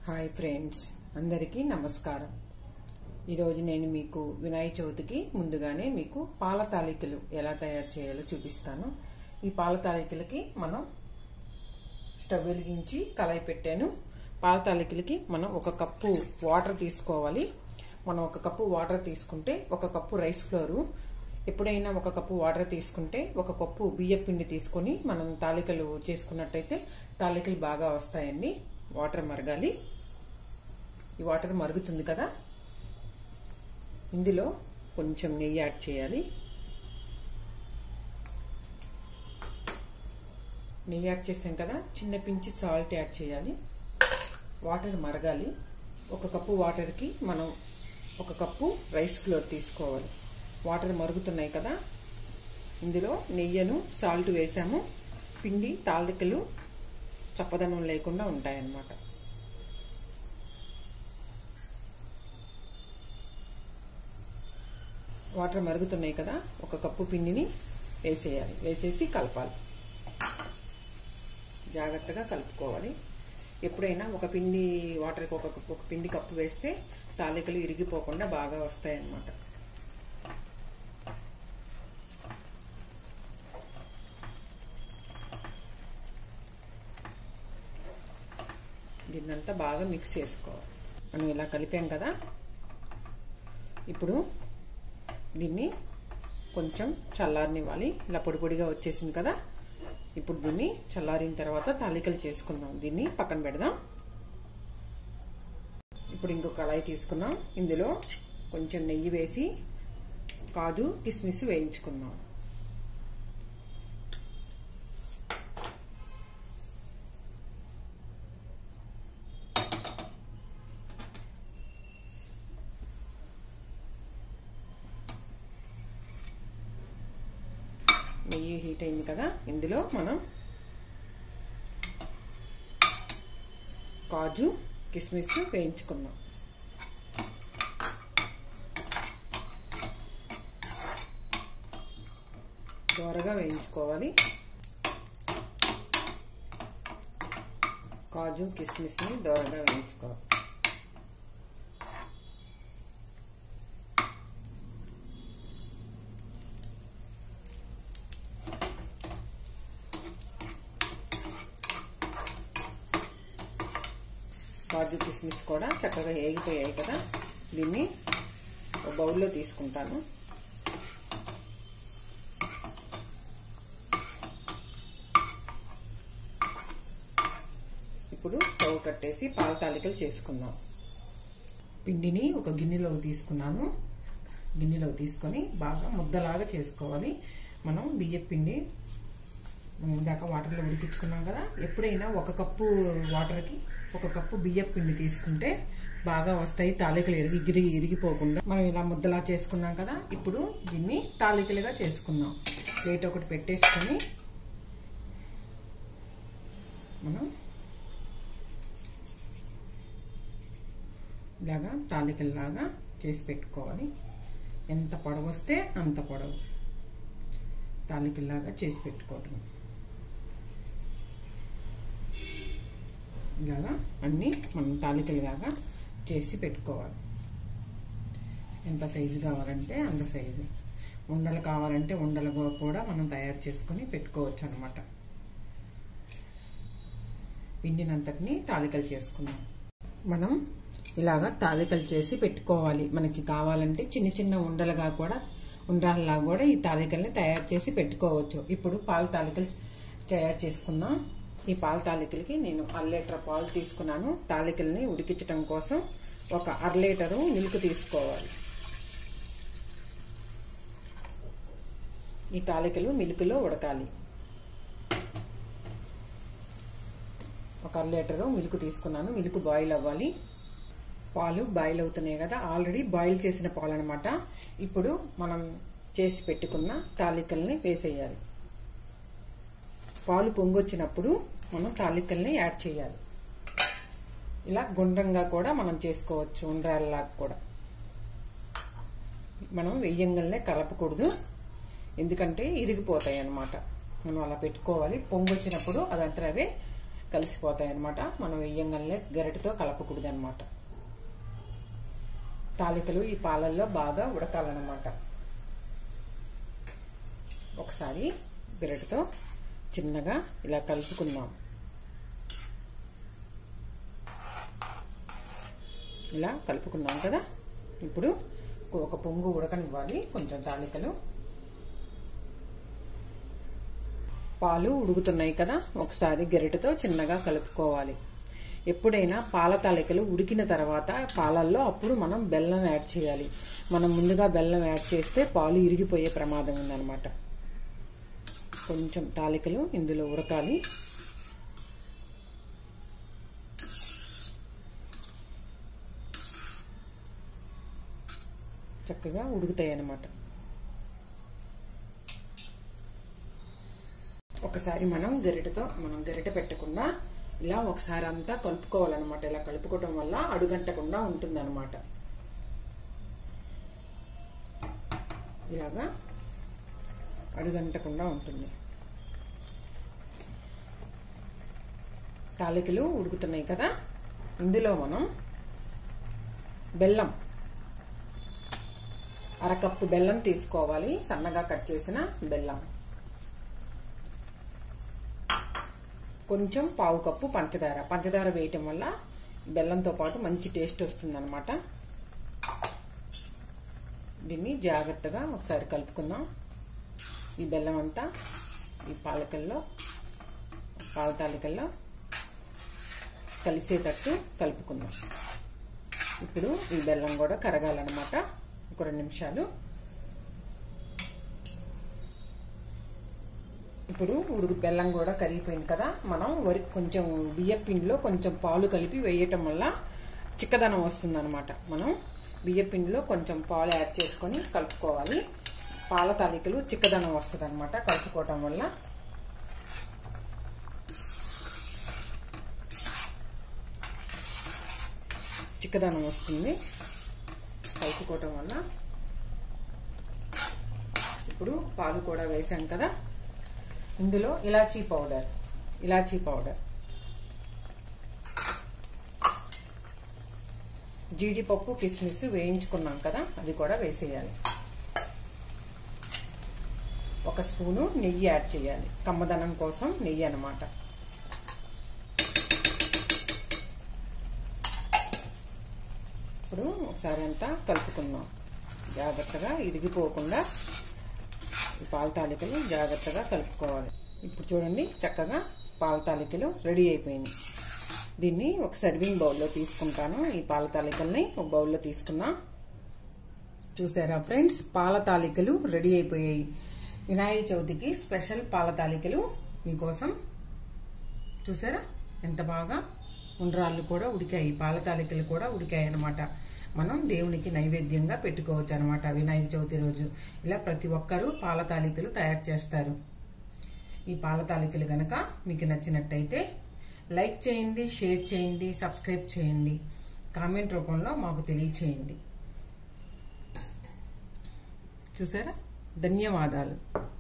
hi friends అందరికీ నమస్కారం ఈరోజు నేను మీకు వినాయక చవితికి ముందుగానే మీకు పాల తాలికలు ఎలా తయారు చేయాలో చూపిస్తాను ఈ పాల తాలికలకి మనం స్టవ్ వెలిగించి కళాయి పెట్టాను పాల తాలికలకి మనం ఒక కప్పు వాటర్ తీసుకోవాలి మనం ఒక కప్పు వాటర్ తీసుకుంటే ఒక కప్పు రైస్ ఫ్లోరు ఎప్పుడైనా ఒక కప్పు వాటర్ తీసుకుంటే ఒక కప్పు బియ్య పిండి తీసుకొని మనం తాలికలు చేసుకున్నట్టయితే తాలికలు బాగా వస్తాయండి వాటర్ మరగాలి ఈ వాటర్ మరుగుతుంది కదా ఇందులో కొంచెం నెయ్యి యాడ్ చేయాలి నెయ్యి యాడ్ చేసాం కదా చిన్న పించి సాల్ట్ యాడ్ చేయాలి వాటర్ మరగాలి ఒక కప్పు వాటర్కి మనం ఒక కప్పు రైస్ ఫ్లోర్ తీసుకోవాలి వాటర్ మరుగుతున్నాయి కదా ఇందులో నెయ్యను సాల్ట్ వేసాము పిండి తాలికలు చప్పదనం లేకుండా ఉంటాయన్నమాట వాటర్ మరుగుతున్నాయి కదా ఒక కప్పు పిండిని వేసేయాలి వేసేసి కలపాలి జాగ్రత్తగా కలుపుకోవాలి ఎప్పుడైనా ఒక పిండి వాటర్కి ఒక ఒక పిండి కప్పు వేస్తే తాలికలు ఇరిగిపోకుండా బాగా వస్తాయన్నమాట దీన్నంతా బాగా మిక్స్ చేసుకోవాలి మనం ఇలా కలిపాం కదా ఇప్పుడు దీన్ని కొంచెం చల్లారనివ్వాలి ఇలా పొడి పొడిగా వచ్చేసింది కదా ఇప్పుడు దీన్ని చల్లారిన తర్వాత తాలికలు చేసుకుందాం దీన్ని పక్కన పెడదాం ఇప్పుడు ఇంకో కళాయి తీసుకున్నాం ఇందులో కొంచెం నెయ్యి వేసి కాజు కిస్మిస్ వేయించుకుందాం నెయ్యి హీట్ అయింది కదా ఇందులో మనం కాజు కిస్మిస్ వేయించుకుందాం దోరగా వేయించుకోవాలి కాజు కిస్మిస్ని దోరగా వేయించుకోవాలి కాజు కిస్మిస్ కూడా చక్కగా ఏగిపోయాయి కదా దీన్ని ఒక బౌల్లో తీసుకుంటాను ఇప్పుడు స్టవ్ కట్టేసి పాల తాలికలు చేసుకుందాం పిండిని ఒక గిన్నెలోకి తీసుకున్నాను గిన్నెలోకి తీసుకొని బాగా ముద్దలాగా చేసుకోవాలి మనం బియ్య పిండి ఇందాక వాటర్లో ఉడికించుకున్నాం కదా ఎప్పుడైనా ఒక కప్పు వాటర్కి ఒక కప్పు బియ్యం పిండి తీసుకుంటే బాగా వస్తాయి తాలికలు ఇరిగి ఇరిగి ఇరిగిపోకుండా మనం ఇలా ముద్దలా చేసుకున్నాం కదా ఇప్పుడు దీన్ని తాలికలుగా చేసుకుందాం ప్లేట్ ఒకటి పెట్టేసుకొని మనం ఇలాగా తాలికల్లాగా చేసి పెట్టుకోవాలి ఎంత పొడవు వస్తే అంత పొడవు తాలికల్లాగా చేసి పెట్టుకోవటం ఇలాగా అన్నీ మనం తాలికలుగా చేసి పెట్టుకోవాలి ఎంత సైజు కావాలంటే అంత సైజు ఉండలు కావాలంటే ఉండలు కూడా మనం తయారు చేసుకొని పెట్టుకోవచ్చు అనమాట పిండినంతటిని తాలికలు చేసుకున్నాం మనం ఇలాగా తాలికలు చేసి పెట్టుకోవాలి మనకి కావాలంటే చిన్న చిన్న ఉండలుగా కూడా ఉండ్రాల్లా కూడా ఈ తాలికల్ని తయారు చేసి పెట్టుకోవచ్చు ఇప్పుడు పాల తాలికలు తయారు చేసుకుందాం ఈ పాల తాలికలకి నేను అర లీటర్ పాలు తీసుకున్నాను తాలికల్ని ఉడికించడం కోసం ఒక అర లీటరు మిల్క్ తీసుకోవాలి ఈ తాలికలు మిల్క్లో ఉడకాలి ఒక అర లీటరు మిల్క్ తీసుకున్నాను మిల్క్ బాయిల్ అవ్వాలి పాలు బాయిల్ అవుతున్నాయి కదా ఆల్రెడీ బాయిల్ చేసిన పాలు అనమాట ఇప్పుడు మనం చేసి పెట్టుకున్న తాలికల్ని వేసేయాలి పాలు పొంగొచ్చినప్పుడు మనం తాలికల్ని యాడ్ చేయాలి ఇలా గుండ్రంగా కూడా మనం చేసుకోవచ్చు ఉండ్రాల్లాగా కూడా మనం వెయ్యంగల్నే కలపకూడదు ఎందుకంటే ఇరిగిపోతాయి అన్నమాట మనం అలా పెట్టుకోవాలి పొంగొచ్చినప్పుడు అదంతా అవే కలిసిపోతాయి అనమాట మనం వెయ్యంగానే గరిటతో కలపకూడదు అనమాట తాలికలు ఈ పాలల్లో బాగా ఉడకాలన్నమాట ఒకసారి గరిటతో చిన్నగా ఇలా కలుపుకుందాం ఇలా కలుపుకున్నాం కదా ఇప్పుడు ఒక పొంగు ఉడకనివ్వాలి కొంచెం తాలికలు పాలు ఉడుకుతున్నాయి కదా ఒకసారి గరిటతో చిన్నగా కలుపుకోవాలి ఎప్పుడైనా పాల తాలికలు ఉడికిన తర్వాత పాలల్లో అప్పుడు మనం బెల్లం యాడ్ చేయాలి మనం ముందుగా బెల్లం యాడ్ చేస్తే పాలు ఇరిగిపోయే ప్రమాదం ఉందన్నమాట కొంచెం తాలికలు ఇందులో ఉడకాలి చక్కగా ఉడుకుతాయి అన్నమాట ఒకసారి మనం గరిటెతో మనం గరిటె పెట్టకుండా ఇలా ఒకసారి అంతా కలుపుకోవాలన్నమాట ఇలా కలుపుకోవడం వల్ల అడుగంటకుండా ఉంటుందన్నమాట ఇలాగా అడుగంటకుండా ఉంటుంది తాలికలు ఉడుకుతున్నాయి కదా ఇందులో మనం బెల్లం అరకప్పు బెల్లం తీసుకోవాలి సన్నగా కట్ చేసిన బెల్లం కొంచెం పావు కప్పు పంచదార పంచదార వేయటం వల్ల బెల్లంతో పాటు మంచి టేస్ట్ వస్తుందన్నమాట దీన్ని జాగ్రత్తగా ఒకసారి కలుపుకుందాం ఈ బెల్లం అంతా ఈ పాలకల్లో పాల తాలికల్లో కలిసేటట్టు కలుపుకుందాం ఇప్పుడు ఈ బెల్లం కూడా కరగాలన్నమాట ఒక రెండు నిమిషాలు ఇప్పుడు ఉడుకు బెల్లం కూడా కరిగిపోయింది కదా మనం వరి కొంచెం బియ్య పిండిలో కొంచెం పాలు కలిపి వేయటం వల్ల చిక్కదనం వస్తుంది అనమాట మనం బియ్య పిండిలో కొంచెం పాలు యాడ్ చేసుకొని కలుపుకోవాలి పాల తాలికలు చిక్కదనం వస్తుంది అనమాట కలుపుకోవటం వల్ల చిక్కదనం వస్తుంది కలుపుకోవటం వల్ల ఇప్పుడు పాలు కూడా వేసాం కదా ఇందులో ఇలాచీ పౌడర్ ఇలాచీ పౌడర్ జీడిపప్పు కిస్మిస్ వేయించుకున్నాం కదా అది కూడా వేసేయాలి ఒక స్పూను నెయ్యి యాడ్ చేయాలి కమ్మదనం కోసం నెయ్యి అనమాట ఇప్పుడు ఒకసారి అంతా కలుపుకుందాం జాగ్రత్తగా ఇరిగిపోకుండా ఈ పాల తాలికలు జాగ్రత్తగా కలుపుకోవాలి ఇప్పుడు చూడండి చక్కగా పాల తాలికలు రెడీ అయిపోయింది దీన్ని ఒక సర్వింగ్ బౌల్లో తీసుకుంటాను ఈ పాల తాలికల్ని ఒక బౌల్లో తీసుకున్నా చూసారా ఫ్రెండ్స్ పాల తాలికలు రెడీ అయిపోయాయి వినాయక చవితికి స్పెషల్ పాల తాలికలు మీకోసం చూసారా ఎంత బాగా ఉండ్రాళ్ళు కూడా ఉడికాయి పాల తాలికలు కూడా ఉడికాయి అనమాట మనం దేవునికి నైవేద్యంగా పెట్టుకోవచ్చు అనమాట వినాయక చవితి రోజు ఇలా ప్రతి ఒక్కరూ పాల తాలికలు తయారు చేస్తారు ఈ పాల తాలికలు గనక మీకు నచ్చినట్టయితే లైక్ చేయండి షేర్ చేయండి సబ్స్క్రైబ్ చేయండి కామెంట్ రూపంలో మాకు తెలియచేయండి చూసారా ధన్యవాదాలు